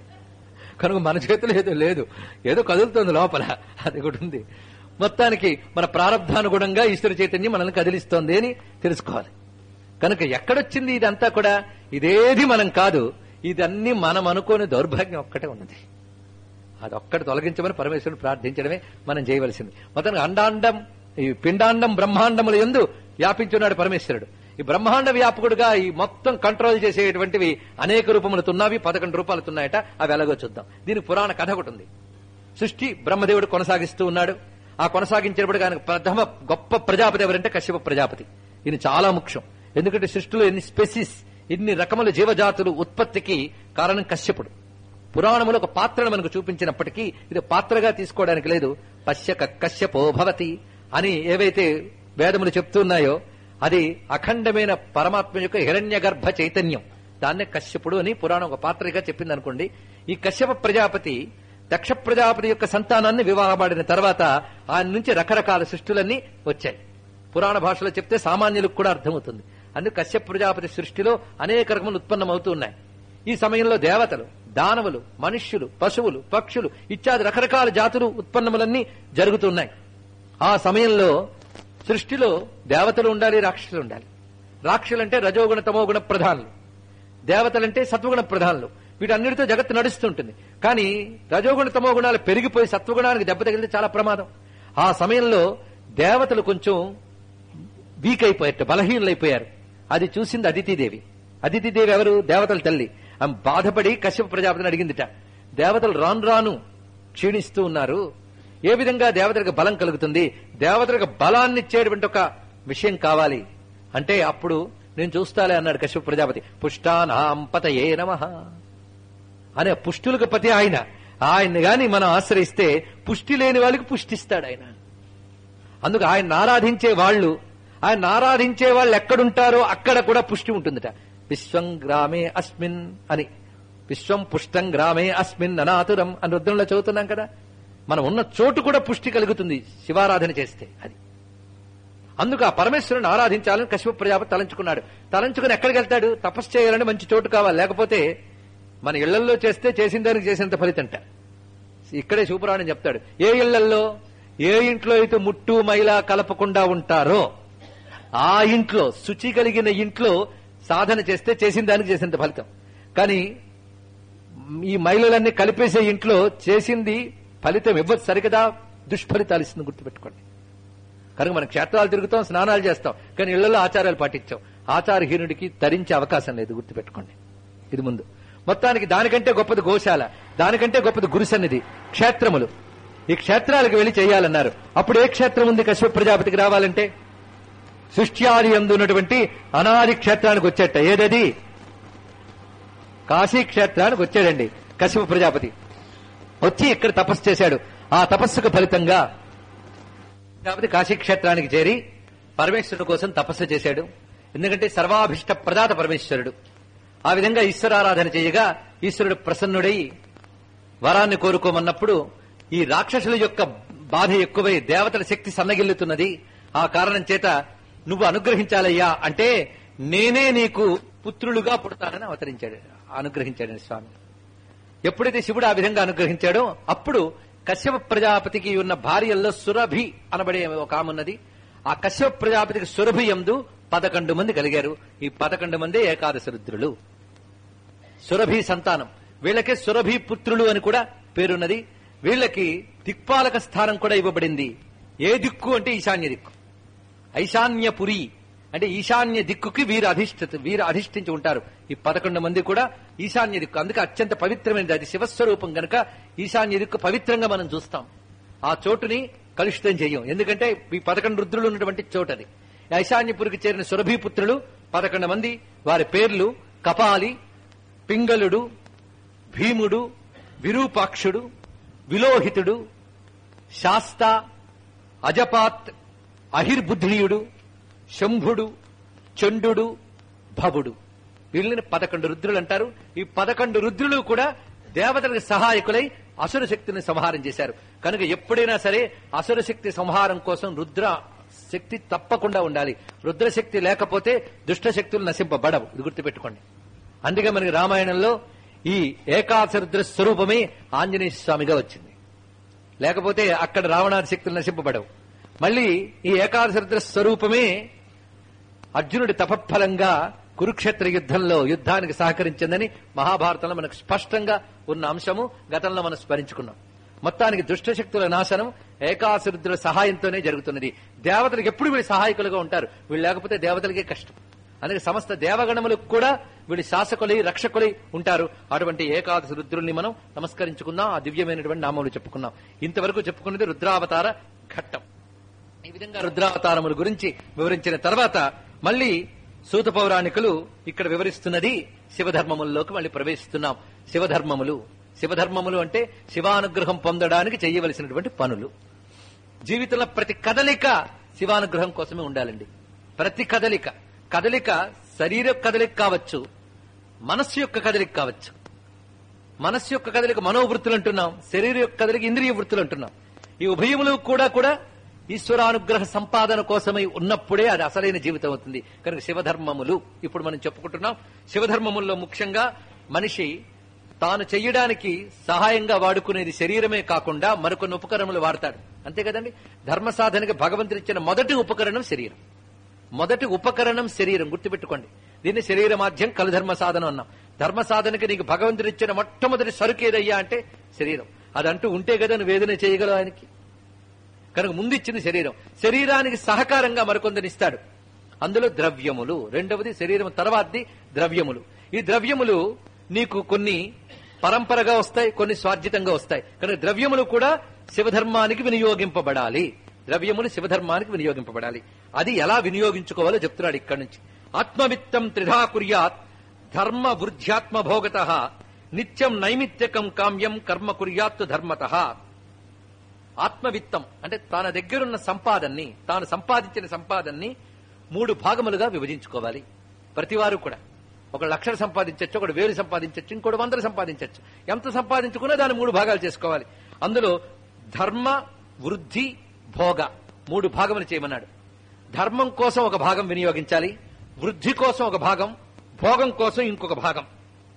S1: కనుక మన చేతిలో ఏదో లేదు ఏదో కదులుతుంది లోపల అది కూడా ఉంది మొత్తానికి మన ప్రారంధానుగుణంగా ఈశ్వర చైతన్యం మనల్ని కదిలిస్తోంది అని తెలుసుకోవాలి కనుక ఎక్కడొచ్చింది ఇదంతా కూడా ఇదేది మనం కాదు ఇదన్నీ మనం అనుకోని దౌర్భాగ్యం ఒక్కటే ఉన్నది అది ఒక్కటి తొలగించమని పరమేశ్వరుని ప్రార్థించడమే మనం చేయవలసింది మొత్తం అండాండం ఈ పిండాండం బ్రహ్మాండముల ఎందు వ్యాపించున్నాడు పరమేశ్వరుడు ఈ బ్రహ్మాండ వ్యాపకుడుగా ఈ మొత్తం కంట్రోల్ చేసేటువంటివి అనేక రూపములతో ఉన్నవి పదకొండు రూపాయలతో ఉన్నాయట అవి ఎలాగో చూద్దాం దీని పురాణ కథ ఒకటి ఉంది సృష్టి బ్రహ్మదేవుడు కొనసాగిస్తూ ఉన్నాడు ఆ కొనసాగించినప్పుడు ఆయన ప్రథమ గొప్ప ప్రజాపతి ఎవరంటే కశ్యప ప్రజాపతి ఇది చాలా ముఖ్యం ఎందుకంటే సృష్టిలో ఎన్ని స్పెసిస్ ఇన్ని రకముల జీవజాతులు ఉత్పత్తికి కారణం కశ్యపుడు పురాణములు ఒక పాత్రను మనకు చూపించినప్పటికీ ఇది పాత్రగా తీసుకోవడానికి లేదు పశ్యక కశ్యపో భవతి అని ఏవైతే వేదములు చెప్తున్నాయో అది అఖండమైన పరమాత్మ యొక్క హిరణ్య గర్భ చైతన్యం దాన్నే కశ్యపుడు అని పురాణం ఒక పాత్రగా చెప్పింది అనుకోండి ఈ కశ్యప ప్రజాపతి దక్ష ప్రజాపతి యొక్క సంతానాన్ని వివాహపడిన తర్వాత ఆయన నుంచి రకరకాల సృష్టిలన్నీ వచ్చాయి పురాణ భాషలో చెప్తే సామాన్యులకు కూడా అర్థమవుతుంది అందుకు కశ్యప ప్రజాపతి సృష్టిలో అనేక రకములు ఉత్పన్నమవుతూ ఉన్నాయి ఈ సమయంలో దేవతలు దానవులు మనుష్యులు పశువులు పక్షులు ఇత్యాది రకరకాల జాతులు ఉత్పన్నములన్నీ జరుగుతున్నాయి ఆ సమయంలో సృష్టిలో దేవతలు ఉండాలి రాక్షసులు ఉండాలి రాక్షసులంటే రజోగుణ తమోగుణ ప్రధానులు దేవతలంటే సత్వగుణ ప్రధానులు వీటన్నిటితో జగత్తు నడుస్తుంటుంది కానీ రజోగుణ తమో గుణాలు పెరిగిపోయి సత్వగుణానికి దెబ్బ తగిలితే చాలా ప్రమాదం ఆ సమయంలో దేవతలు కొంచెం వీక్ అయిపోయారు బలహీనులైపోయారు అది చూసింది అదితిదేవి అదితిదేవి ఎవరు దేవతల తల్లి ఆమె బాధపడి కశ్యప ప్రజాపతిని అడిగిందిట దేవతలు రాను రాను క్షీణిస్తూ ఉన్నారు ఏ విధంగా దేవతలకు బలం కలుగుతుంది దేవతలకు బలాన్ని ఇచ్చేటువంటి ఒక విషయం కావాలి అంటే అప్పుడు నేను చూస్తాలే అన్నాడు కశ్యప ప్రజాపతి పుష్టానాం పతయే నమః అనే పుష్టులకు పతి ఆయన ఆయన్ని గాని మనం ఆశ్రయిస్తే పుష్టి లేని వాళ్ళకి పుష్టిస్తాడు ఆయన అందుకు ఆయన ఆరాధించే వాళ్ళు ఆయన ఆరాధించే వాళ్ళు ఎక్కడుంటారో అక్కడ కూడా పుష్టి ఉంటుందట విశ్వం గ్రామే అస్మిన్ అని విశ్వం పుష్టం గ్రామే అస్మిన్ అనాతురం అని రుద్రంలో చదువుతున్నాం కదా మనం ఉన్న చోటు కూడా పుష్టి కలుగుతుంది శివారాధన చేస్తే అది అందుకు ఆ పరమేశ్వరుని ఆరాధించాలని కశ్యప ప్రజాపతి తలంచుకున్నాడు తలంచుకుని ఎక్కడికి వెళ్తాడు తపస్సు చేయాలంటే మంచి చోటు కావాలి లేకపోతే మన ఇళ్లలో చేస్తే చేసిన దానికి చేసినంత ఫలితంట ఇక్కడే శివపురాణం చెప్తాడు ఏ ఇళ్లలో ఏ ఇంట్లో అయితే ముట్టు మైల కలపకుండా ఉంటారో ఆ ఇంట్లో శుచి కలిగిన ఇంట్లో సాధన చేస్తే చేసిన దానికి చేసినంత ఫలితం కానీ ఈ మైలలన్నీ కలిపేసే ఇంట్లో చేసింది ఫలితం ఇవ్వదు సరికదా దుష్ఫలితాలు ఇస్తుంది గుర్తుపెట్టుకోండి కనుక మనం క్షేత్రాలు తిరుగుతాం స్నానాలు చేస్తాం కానీ ఇళ్లలో ఆచారాలు పాటించాం ఆచారహీనుడికి తరించే అవకాశం లేదు గుర్తుపెట్టుకోండి ఇది ముందు మొత్తానికి దానికంటే గొప్పది గోశాల దానికంటే గొప్పది గురుసన్నిధి క్షేత్రములు ఈ క్షేత్రాలకు వెళ్లి చేయాలన్నారు అప్పుడు ఏ క్షేత్రం ఉంది కశ్యప ప్రజాపతికి రావాలంటే సృష్ట్యాది అందున్నటువంటి అనాది క్షేత్రానికి వచ్చేట ఏదది కాశీ క్షేత్రానికి వచ్చాడండి కశ్యప ప్రజాపతి వచ్చి ఇక్కడ తపస్సు చేశాడు ఆ తపస్సుకు ఫలితంగా ప్రజాపతి కాశీ క్షేత్రానికి చేరి పరమేశ్వరుడు కోసం తపస్సు చేశాడు ఎందుకంటే సర్వాభిష్ట ప్రదాత పరమేశ్వరుడు ఆ విధంగా ఈశ్వరారాధన చేయగా ఈశ్వరుడు ప్రసన్నుడై వరాన్ని కోరుకోమన్నప్పుడు ఈ రాక్షసుల యొక్క బాధ ఎక్కువై దేవతల శక్తి సన్నగిల్లుతున్నది ఆ కారణం చేత నువ్వు అనుగ్రహించాలయ్యా అంటే నేనే నీకు పుత్రులుగా పుడతానని అవతరించాడు అనుగ్రహించాడు స్వామి ఎప్పుడైతే శివుడు ఆ విధంగా అనుగ్రహించాడో అప్పుడు కశ్యప ప్రజాపతికి ఉన్న భార్యల్లో సురభి అనబడే ఒక ఆమె ఉన్నది ఆ కశ్యప ప్రజాపతికి సురభి ఎందు పదకొండు మంది కలిగారు ఈ పదకొండు మంది ఏకాదశ రుద్రులు సురభి సంతానం వీళ్ళకి సురభి పుత్రులు అని కూడా పేరున్నది వీళ్ళకి దిక్పాలక స్థానం కూడా ఇవ్వబడింది ఏ దిక్కు అంటే ఈశాన్య దిక్కు ఐశాన్యపురి అంటే ఈశాన్య దిక్కుకి వీరు అధిష్ఠిత వీరు అధిష్ఠించి ఉంటారు ఈ పదకొండు మంది కూడా ఈశాన్య దిక్కు అందుకే అత్యంత పవిత్రమైనది అది శివస్వరూపం గనక ఈశాన్య దిక్కు పవిత్రంగా మనం చూస్తాం ఆ చోటుని కలుషితం చెయ్యం ఎందుకంటే ఈ పదకొండు రుద్రులు ఉన్నటువంటి చోటు అది ఐశాన్యపురికి చేరిన సురభీపుత్రులు పదకొండు మంది వారి పేర్లు కపాలి పింగళుడు భీముడు విరూపాక్షుడు విలోహితుడు శాస్త అజపాత్ అహిర్బుద్ధియుడు శంభుడు చండుడు భవుడు వీళ్ళని పదకొండు రుద్రులు అంటారు ఈ పదకొండు రుద్రులు కూడా దేవతలకు సహాయకులై అసుర శక్తిని సంహారం చేశారు కనుక ఎప్పుడైనా సరే అసుర శక్తి సంహారం కోసం రుద్ర శక్తి తప్పకుండా ఉండాలి రుద్ర శక్తి లేకపోతే దుష్ట శక్తులు నశింపబడవు ఇది గుర్తుపెట్టుకోండి అందుకే మనకి రామాయణంలో ఈ ఏకాశ రుద్ర స్వరూపమే ఆంజనేయ స్వామిగా వచ్చింది లేకపోతే అక్కడ రావణాది శక్తులు నశింపబడవు మళ్ళీ ఈ ఏకాదశ రుద్ర స్వరూపమే అర్జునుడి తపఫలంగా కురుక్షేత్ర యుద్ధంలో యుద్ధానికి సహకరించిందని మహాభారతంలో మనకు స్పష్టంగా ఉన్న అంశము గతంలో మనం స్మరించుకున్నాం మొత్తానికి దుష్ట శక్తుల నాశనం ఏకాశరుద్రుల సహాయంతోనే జరుగుతున్నది దేవతలకు ఎప్పుడు వీళ్ళు సహాయకులుగా ఉంటారు వీళ్ళు లేకపోతే దేవతలకే కష్టం అందుకే సమస్త దేవగణములకు కూడా వీళ్ళు శాసకులై రక్షకులై ఉంటారు అటువంటి ఏకాదశ రుద్రుల్ని మనం నమస్కరించుకుందాం ఆ దివ్యమైనటువంటి నామములు చెప్పుకున్నాం ఇంతవరకు చెప్పుకున్నది రుద్రావతార ఘట్టం ఈ విధంగా రుద్రావతారముల గురించి వివరించిన తర్వాత మళ్ళీ సూత పౌరాణికులు ఇక్కడ వివరిస్తున్నది శివధర్మముల్లోకి మళ్ళీ ప్రవేశిస్తున్నాం శివధర్మములు శివధర్మములు అంటే శివానుగ్రహం పొందడానికి చేయవలసినటువంటి పనులు జీవితంలో ప్రతి కదలిక శివానుగ్రహం కోసమే ఉండాలండి ప్రతి కదలిక కదలిక శరీర కదలిక కావచ్చు మనస్సు యొక్క కదలిక కావచ్చు మనస్సు యొక్క కదలిక మనోవృత్తులు అంటున్నాం శరీర యొక్క కదలిక ఇంద్రియ వృత్తులు అంటున్నాం ఈ ఉభయములు కూడా కూడా ఈశ్వరానుగ్రహ సంపాదన కోసమై ఉన్నప్పుడే అది అసలైన జీవితం అవుతుంది కనుక శివధర్మములు ఇప్పుడు మనం చెప్పుకుంటున్నాం శివధర్మముల్లో ముఖ్యంగా మనిషి తాను చెయ్యడానికి సహాయంగా వాడుకునేది శరీరమే కాకుండా మరికొన్ని ఉపకరణములు వాడతాడు అంతే కదండి ధర్మ సాధనకి భగవంతుడిచ్చిన మొదటి ఉపకరణం శరీరం మొదటి ఉపకరణం శరీరం గుర్తుపెట్టుకోండి దీన్ని శరీర మాధ్యం కలధర్మ సాధనం అన్నాం ధర్మ సాధనకి నీకు భగవంతుడిచ్చిన మొట్టమొదటి సరుకు ఏదయ్యా అంటే శరీరం అదంటూ ఉంటే కదా నువ్వు వేదన చేయగలవు ఆయనకి కనుక ముందు ఇచ్చింది శరీరం శరీరానికి సహకారంగా మరికొందరు ఇస్తాడు అందులో ద్రవ్యములు రెండవది శరీరం తర్వాతది ద్రవ్యములు ఈ ద్రవ్యములు నీకు కొన్ని పరంపరగా వస్తాయి కొన్ని స్వార్జితంగా వస్తాయి కనుక ద్రవ్యములు కూడా శివధర్మానికి వినియోగింపబడాలి ద్రవ్యములు శివధర్మానికి వినియోగింపబడాలి అది ఎలా వినియోగించుకోవాలో చెప్తున్నాడు ఇక్కడి నుంచి ఆత్మవిత్తం త్రిధా కుర్యాత్ ధర్మ వృద్ధ్యాత్మ భోగత నిత్యం నైమిత్యకం కామ్యం కర్మ కుర్యాత్తు ధర్మత ఆత్మవిత్తం అంటే తన దగ్గరున్న సంపాదన్ని తాను సంపాదించిన సంపాదన్ని మూడు భాగములుగా విభజించుకోవాలి ప్రతివారు కూడా ఒక లక్షలు సంపాదించవచ్చు ఒకడు వేలు సంపాదించవచ్చు ఇంకోటి వందలు సంపాదించవచ్చు ఎంత సంపాదించుకున్నా దాన్ని మూడు భాగాలు చేసుకోవాలి అందులో ధర్మ వృద్ధి భోగ మూడు భాగములు చేయమన్నాడు ధర్మం కోసం ఒక భాగం వినియోగించాలి వృద్ధి కోసం ఒక భాగం భోగం కోసం ఇంకొక భాగం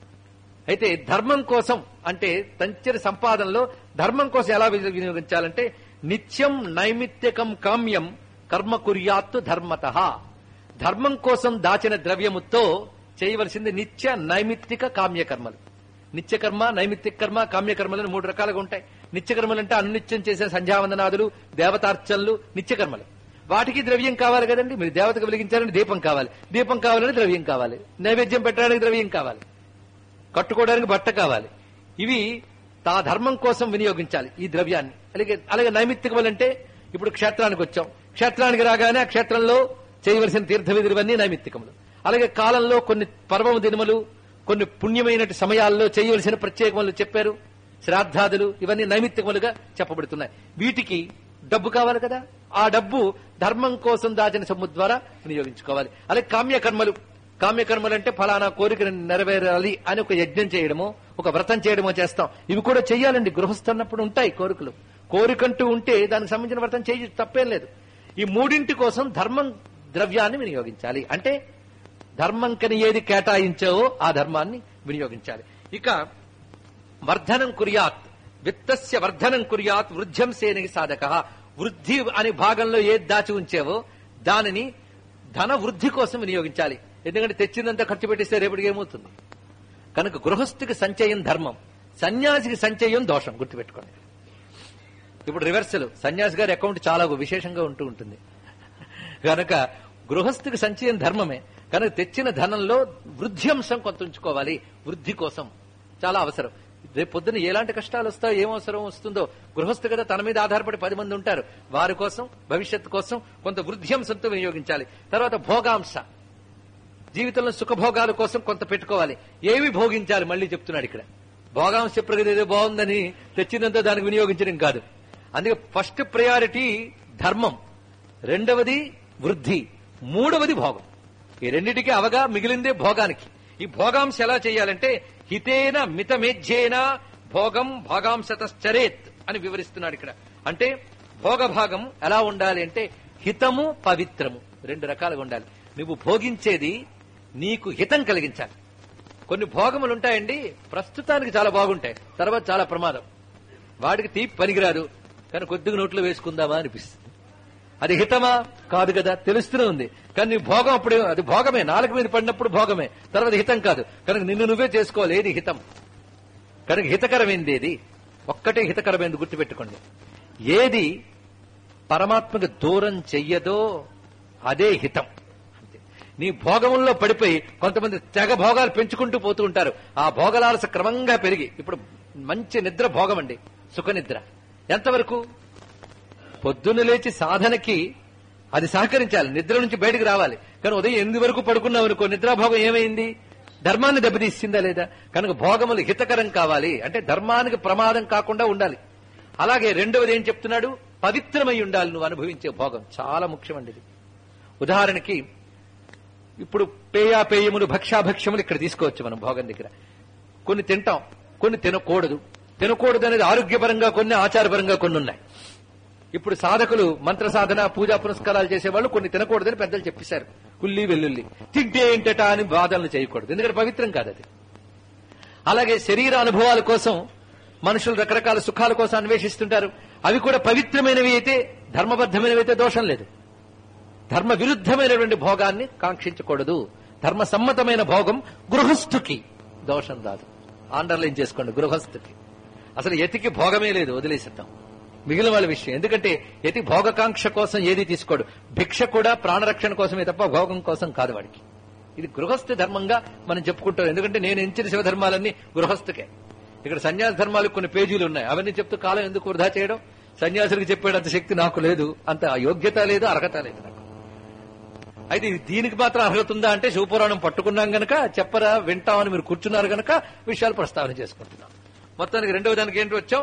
S1: అయితే ధర్మం కోసం అంటే తంచెరి సంపాదనలో ధర్మం కోసం ఎలా వినియోగించాలంటే నిత్యం నైమిత్యకం కామ్యం కర్మ కుర్యాత్తు ధర్మత ధర్మం కోసం దాచిన ద్రవ్యముతో చేయవలసింది నిత్య నైమిత్తిక కామ్యకర్మలు నిత్యకర్మ నైమిత్తిక కర్మ కామ్యకర్మలను మూడు రకాలుగా ఉంటాయి నిత్యకర్మలు అంటే అన్నిత్యం చేసే సంధ్యావందనాదులు దేవతార్చనలు నిత్యకర్మలు వాటికి ద్రవ్యం కావాలి కదండి మీరు దేవతకు వెలిగించాలని దీపం కావాలి దీపం కావాలని ద్రవ్యం కావాలి నైవేద్యం పెట్టడానికి ద్రవ్యం కావాలి కట్టుకోవడానికి బట్ట కావాలి ఇవి తా ధర్మం కోసం వినియోగించాలి ఈ ద్రవ్యాన్ని అలాగే అలాగే నైమిత్తికములు అంటే ఇప్పుడు క్షేత్రానికి వచ్చాం క్షేత్రానికి రాగానే ఆ క్షేత్రంలో చేయవలసిన తీర్థ విధులవన్నీ నైమిత్తికములు అలాగే కాలంలో కొన్ని పర్వము దినములు కొన్ని పుణ్యమైన సమయాల్లో చేయవలసిన ప్రత్యేకములు చెప్పారు శ్రాద్ధాదులు ఇవన్నీ నైమిత్తికములుగా చెప్పబడుతున్నాయి వీటికి డబ్బు కావాలి కదా ఆ డబ్బు ధర్మం కోసం దాచిన సొమ్ము ద్వారా వినియోగించుకోవాలి అలాగే కామ్యకర్మలు కామ్యకర్మలు అంటే ఫలానా కోరికను నెరవేరాలి అని ఒక యజ్ఞం చేయడమో ఒక వ్రతం చేయడమో చేస్తాం ఇవి కూడా చెయ్యాలండి గృహస్థన్నప్పుడు ఉంటాయి కోరికలు కోరికంటూ ఉంటే దానికి సంబంధించిన వ్రతం చేయ తప్పేం లేదు ఈ మూడింటి కోసం ధర్మం ద్రవ్యాన్ని వినియోగించాలి అంటే ధర్మం కని ఏది కేటాయించావో ఆ ధర్మాన్ని వినియోగించాలి ఇక వర్ధనం కుర్యాత్ విత్తస్య వర్ధనం కుర్యాత్ వృద్ధ్యం సేనికి సాధక వృద్ధి అనే భాగంలో ఏది దాచి ఉంచావో దానిని ధన వృద్ధి కోసం వినియోగించాలి ఎందుకంటే తెచ్చినంత ఖర్చు పెట్టిస్తే రేపటికి ఏమవుతుంది కనుక గృహస్థికి సంచయం ధర్మం సన్యాసికి సంచయం దోషం గుర్తుపెట్టుకోండి ఇప్పుడు రివర్సల్ సన్యాసి గారి అకౌంట్ చాలా విశేషంగా ఉంటూ ఉంటుంది కనుక గృహస్థికి సంచయం ధర్మమే కనుక తెచ్చిన ధనంలో వృద్ధ్యంశం కొంత ఉంచుకోవాలి వృద్ధి కోసం చాలా అవసరం రేపు పొద్దున ఎలాంటి కష్టాలు వస్తాయో ఏం అవసరం వస్తుందో గృహస్థు కదా తన మీద ఆధారపడి పది మంది ఉంటారు వారి కోసం భవిష్యత్తు కోసం కొంత వృద్ధ్యంశంతో వినియోగించాలి తర్వాత భోగాంశ జీవితంలో సుఖభోగాల కోసం కొంత పెట్టుకోవాలి ఏమి భోగించాలి మళ్ళీ చెప్తున్నాడు ఇక్కడ భోగాంశ ప్రగతి ఏదో బాగుందని తెచ్చినంత దానికి వినియోగించడం కాదు అందుకే ఫస్ట్ ప్రయారిటీ ధర్మం రెండవది వృద్ధి మూడవది భోగం ఈ రెండిటికి అవగా మిగిలిందే భోగానికి ఈ భోగాంశ ఎలా చేయాలంటే హితేన మితమేధ్యేన భోగం భాగాంశతశ్చరేత్ అని వివరిస్తున్నాడు ఇక్కడ అంటే భోగ భాగం ఎలా ఉండాలి అంటే హితము పవిత్రము రెండు రకాలుగా ఉండాలి నువ్వు భోగించేది నీకు హితం కలిగించాలి కొన్ని భోగములు ఉంటాయండి ప్రస్తుతానికి చాలా బాగుంటాయి తర్వాత చాలా ప్రమాదం వాడికి తీపి పనికిరాదు కానీ కొద్దిగా నోట్లో వేసుకుందామా అనిపిస్తుంది అది హితమా కాదు కదా తెలుస్తూనే ఉంది కానీ నీ భోగం అప్పుడు అది భోగమే నాలుగు మీద పడినప్పుడు భోగమే తర్వాత హితం కాదు కనుక నిన్ను నువ్వే చేసుకోవాలి ఏది హితం కనుక హితకరమైంది ఏది ఒక్కటే హితకరమైంది గుర్తుపెట్టుకోండి ఏది పరమాత్మకు దూరం చెయ్యదో అదే హితం అంతే. నీ భోగముల్లో పడిపోయి కొంతమంది తెగ భోగాలు పెంచుకుంటూ పోతూ ఉంటారు ఆ భోగలాలస క్రమంగా పెరిగి ఇప్పుడు మంచి నిద్ర భోగం అండి సుఖనిద్ర ఎంతవరకు పొద్దున్న లేచి సాధనకి అది సహకరించాలి నిద్ర నుంచి బయటకు రావాలి కానీ ఉదయం ఎనిమిది వరకు పడుకున్నావు అనుకో నిద్రాభోగం ఏమైంది ధర్మాన్ని దెబ్బతీసిందా లేదా కనుక భోగములు హితకరం కావాలి అంటే ధర్మానికి ప్రమాదం కాకుండా ఉండాలి అలాగే రెండవది ఏం చెప్తున్నాడు పవిత్రమై ఉండాలి నువ్వు అనుభవించే భోగం చాలా ముఖ్యమండి ఇది ఉదాహరణకి ఇప్పుడు పేయాపేయములు భక్ష్యాభక్ష్యములు ఇక్కడ తీసుకోవచ్చు మనం భోగం దగ్గర కొన్ని తింటాం కొన్ని తినకూడదు తినకూడదు అనేది ఆరోగ్యపరంగా కొన్ని ఆచారపరంగా కొన్ని ఉన్నాయి ఇప్పుడు సాధకులు మంత్ర సాధన పూజా పురస్కారాలు చేసేవాళ్ళు కొన్ని తినకూడదని పెద్దలు చెప్పేశారు కుల్లి వెల్లుల్లి తింటే ఏంటట అని బాధలను చేయకూడదు ఎందుకంటే పవిత్రం కాదు అది అలాగే శరీర అనుభవాల కోసం మనుషులు రకరకాల సుఖాల కోసం అన్వేషిస్తుంటారు అవి కూడా పవిత్రమైనవి అయితే ధర్మబద్ధమైనవి అయితే దోషం లేదు ధర్మ విరుద్ధమైనటువంటి భోగాన్ని కాంక్షించకూడదు ధర్మ సమ్మతమైన భోగం గృహస్థుకి దోషం రాదు అండర్లైన్ చేసుకోండి గృహస్థుకి అసలు యతికి భోగమే లేదు వదిలేసిద్దాం మిగిలిన వాళ్ళ విషయం ఎందుకంటే యతి భోగకాంక్ష కోసం ఏది తీసుకోడు భిక్ష కూడా ప్రాణరక్షణ కోసమే తప్ప భోగం కోసం కాదు వాడికి ఇది గృహస్థ ధర్మంగా మనం చెప్పుకుంటాం ఎందుకంటే నేను ఎంచిన శివధర్మాలన్నీ గృహస్థకే ఇక్కడ సన్యాస ధర్మాలకు కొన్ని పేజీలు ఉన్నాయి అవన్నీ చెప్తూ కాలం ఎందుకు వృధా చేయడం సన్యాసులకు చెప్పేటంత శక్తి నాకు లేదు అంత యోగ్యత లేదు అర్హత లేదు నాకు అయితే ఇది దీనికి మాత్రం అర్హత ఉందా అంటే శివపురాణం పట్టుకున్నాం గనక చెప్పరా వింటామని మీరు కూర్చున్నారు గనక విషయాలు ప్రస్తావన చేసుకుంటున్నాం మొత్తానికి రెండవ దానికి ఏంటి వచ్చాం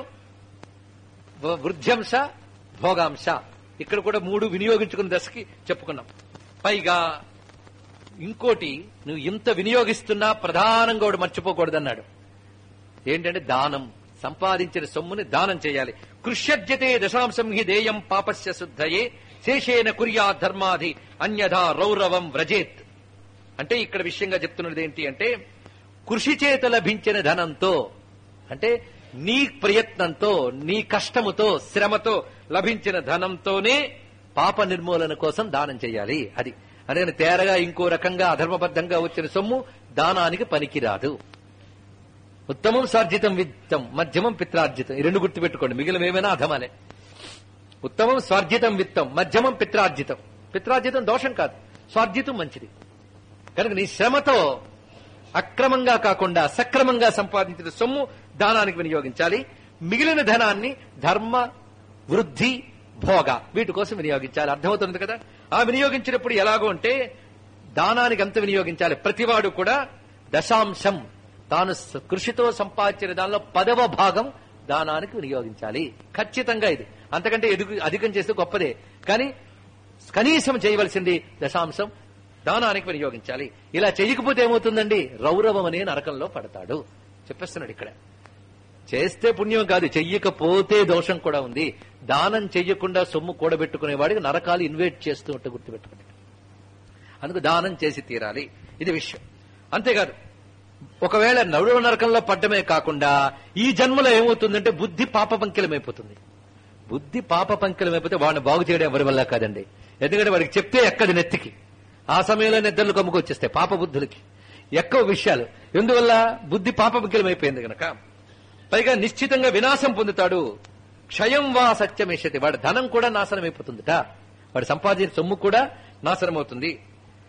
S1: వ- వృద్ధ్యంశ భోగాంశ ఇక్కడ కూడా మూడు వినియోగించుకున్న దశకి చెప్పుకున్నాం పైగా ఇంకోటి నువ్వు ఇంత వినియోగిస్తున్నా ప్రధానంగా ఒకటి మర్చిపోకూడదన్నాడు ఏంటంటే దానం సంపాదించిన సొమ్ముని దానం చేయాలి కృష్యజ్యతే దశాంశం హి దేయం పాపస్య శుద్ధయే శేషేన కుర్యా ధర్మాధి అన్యథా రౌరవం వ్రజేత్ అంటే ఇక్కడ విషయంగా చెప్తున్నది ఏంటి అంటే కృషి చేత లభించిన ధనంతో అంటే నీ ప్రయత్నంతో నీ కష్టముతో శ్రమతో లభించిన ధనంతోనే పాప నిర్మూలన కోసం దానం చేయాలి అది అందుకని తేరగా ఇంకో రకంగా అధర్మబద్ధంగా వచ్చిన సొమ్ము దానానికి పనికిరాదు ఉత్తమం స్వార్జితం విత్తం మధ్యమం పిత్రార్జితం ఈ రెండు గుర్తుపెట్టుకోండి మిగిలిన ఏమైనా అధమాలే ఉత్తమం స్వార్జితం విత్తం మధ్యమం పిత్రార్జితం పిత్రార్జితం దోషం కాదు స్వార్జితం మంచిది కనుక నీ శ్రమతో అక్రమంగా కాకుండా సక్రమంగా సంపాదించిన సొమ్ము దానానికి వినియోగించాలి మిగిలిన ధనాన్ని ధర్మ వృద్ధి భోగ వీటి కోసం వినియోగించాలి అర్థమవుతుంది కదా ఆ వినియోగించినప్పుడు ఎలాగో అంటే దానానికి ఎంత వినియోగించాలి ప్రతివాడు కూడా దశాంశం తాను స- కృషితో సంపాదించిన దానిలో పదవ భాగం దానానికి వినియోగించాలి ఖచ్చితంగా ఇది అంతకంటే ఎదుగు అధికం చేస్తే గొప్పదే కానీ కనీసం చేయవలసింది దశాంశం దానానికి వినియోగించాలి ఇలా చేయకపోతే ఏమవుతుందండి రౌరవం అనే నరకంలో పడతాడు చెప్పేస్తున్నాడు ఇక్కడ చేస్తే పుణ్యం కాదు చెయ్యకపోతే దోషం కూడా ఉంది దానం చెయ్యకుండా సొమ్ము కూడబెట్టుకునే వాడికి నరకాలు ఇన్వైట్ చేస్తూ ఉంటే గుర్తుపెట్టుకోండి అందుకు దానం చేసి తీరాలి ఇది విషయం అంతేకాదు ఒకవేళ నడువ నరకంలో పడ్డమే కాకుండా ఈ జన్మలో ఏమవుతుందంటే బుద్ధి పాప పంకిలమైపోతుంది బుద్ధి పాప పంకిలమైపోతే వాడిని బాగు చేయడం ఎవరి వల్ల కాదండి ఎందుకంటే వాడికి చెప్తే ఎక్కది నెత్తికి ఆ సమయంలో నిద్రలు కమ్ముకొచ్చేస్తాయి పాప బుద్ధులకి ఎక్కువ విషయాలు ఎందువల్ల బుద్ధి పాప పంకిలమైపోయింది గనక పైగా నిశ్చితంగా వినాశం పొందుతాడు క్షయం వా సత్యమేషతి వాడి ధనం కూడా నాశనం అయిపోతుందిట వాడు సంపాదించిన సొమ్ము కూడా నాశనం అవుతుంది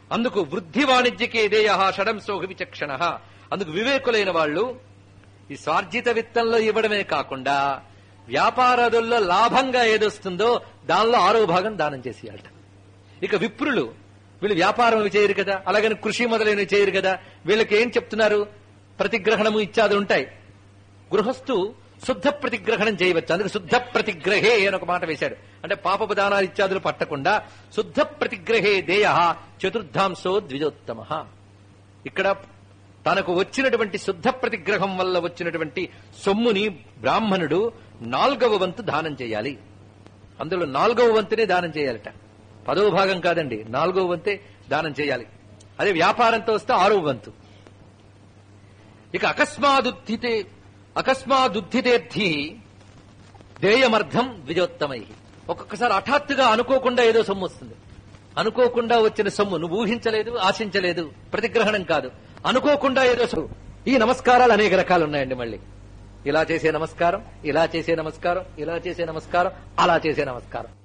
S1: అందుకు వృద్ధి వాణిజ్యకే దేయ షడంసోహ విచక్షణ అందుకు వివేకులైన వాళ్ళు ఈ స్వార్జిత విత్తంలో ఇవ్వడమే కాకుండా వ్యాపారాదుల్లో లాభంగా ఏదొస్తుందో దానిలో ఆరో భాగం దానం చేసేయాలట ఇక విప్రులు వీళ్ళు వ్యాపారం అవి చేయరు కదా అలాగని కృషి మొదలైనవి చేయరు కదా వీళ్ళకి ఏం చెప్తున్నారు ప్రతిగ్రహణము ఇత్యాదులు ఉంటాయి గృహస్థు శుద్ధ ప్రతిగ్రహణం చేయవచ్చు అందుకు శుద్ధ ప్రతిగ్రహే అని ఒక మాట వేశాడు అంటే పాపపు దానాలు ఇత్యాదులు పట్టకుండా శుద్ధ ప్రతిగ్రహే దేయ చతుర్థాంశో ద్విజోత్తమ ఇక్కడ తనకు వచ్చినటువంటి శుద్ధ ప్రతిగ్రహం వల్ల వచ్చినటువంటి సొమ్ముని బ్రాహ్మణుడు నాలుగవ వంతు దానం చేయాలి అందులో నాలుగవ వంతునే దానం చేయాలట పదవ భాగం కాదండి నాలుగవ వంతే దానం చేయాలి అదే వ్యాపారంతో వస్తే ఆరవ వంతు ఇక అకస్మాదుత్థితే అకస్మాదుత్థితేర్థి దేయమర్థం ద్విజోత్తమై ఒక్కొక్కసారి హఠాత్తుగా అనుకోకుండా ఏదో సొమ్ము వస్తుంది అనుకోకుండా వచ్చిన సొమ్ము నువ్వు ఊహించలేదు ఆశించలేదు ప్రతిగ్రహణం కాదు అనుకోకుండా ఏదో సొమ్ము ఈ నమస్కారాలు అనేక రకాలు ఉన్నాయండి మళ్ళీ ఇలా చేసే నమస్కారం ఇలా చేసే నమస్కారం ఇలా చేసే నమస్కారం అలా చేసే నమస్కారం